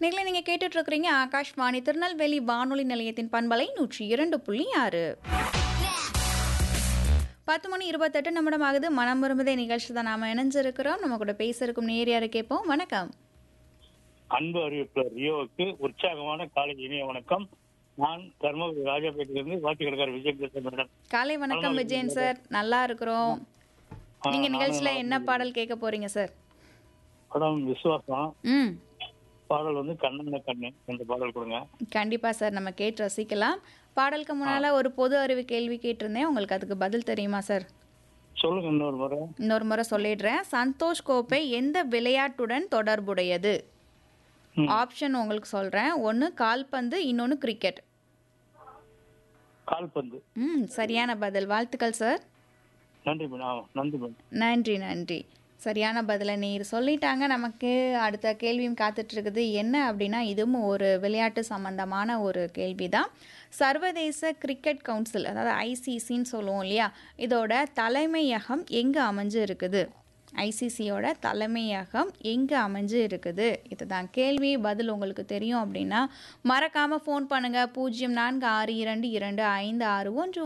நீங்களே நீங்கள் கேட்டுட்ருக்கிறீங்க ஆகாஷ்வாணி திருநெல்வேலி வானொலி நிலையத்தின் பண்பலை நூற்றி இரண்டு புள்ளி ஆறு பத்து மணி இருபத்தெட்டு நிமிடம் ஆகுது மனம் விரும்புதே நிகழ்ச்சி தான் நாம் இணைஞ்சிருக்கிறோம் நம்ம கூட பேசிருக்கும் நேரியாரு கேட்போம் வணக்கம் அன்பு அறிவிப்பாளர் ரியோவுக்கு உற்சாகமான காலை இனிய வணக்கம் நான் தர்மபுரி ராஜாபேட்டிலிருந்து வாத்தி கடைக்காரர் விஜய் பேசுறேன் மேடம் காலை வணக்கம் விஜயன் சார் நல்லா இருக்கிறோம் ஆ, நீங்க நானும் நிகழ்ச்சியில நல்லா என்ன பாடல் கேட்க போறீங்க சார் படம் விசுவாசம் ம் பாடல் வந்து கண்ணன கண்ணு இந்த பாடல் கொடுங்க கண்டிப்பா சார் நம்ம கேட்டு ரசிக்கலாம் பாடலுக்கு முன்னால ஒரு பொது அறிவு கேள்வி கேட்டிருந்தேன் உங்களுக்கு அதுக்கு பதில் தெரியுமா சார் சொல்லுங்க இன்னொரு முறை இன்னொரு முறை சொல்லிடுறேன் சந்தோஷ் கோப்பை எந்த விளையாட்டுடன் தொடர்புடையது ம். ஆப்ஷன் உங்களுக்கு சொல்றேன் ஒன்று கால்பந்து இன்னொன்று கிரிக்கெட் கால்பந்து ம் சரியான பதில் வாழ்த்துக்கள் சார் நன்றி மேடம் நன்றி மேடம் நன்றி நன்றி சரியான பதிலை நீர் சொல்லிட்டாங்க நமக்கு அடுத்த கேள்வியும் காத்துட்டு இருக்குது என்ன அப்படின்னா இதுவும் ஒரு விளையாட்டு சம்பந்தமான ஒரு கேள்வி தான் சர்வதேச கிரிக்கெட் கவுன்சில் அதாவது ஐசிசின்னு சொல்லுவோம் இல்லையா இதோட தலைமையகம் எங்கே அமைஞ்சு இருக்குது ஐசிசியோட தலைமையகம் எங்கே அமைஞ்சு இருக்குது இதுதான் கேள்வி பதில் உங்களுக்கு தெரியும் அப்படின்னா மறக்காமல் ஃபோன் பண்ணுங்கள் பூஜ்ஜியம் நான்கு ஆறு இரண்டு இரண்டு ஐந்து ஆறு ஒன்று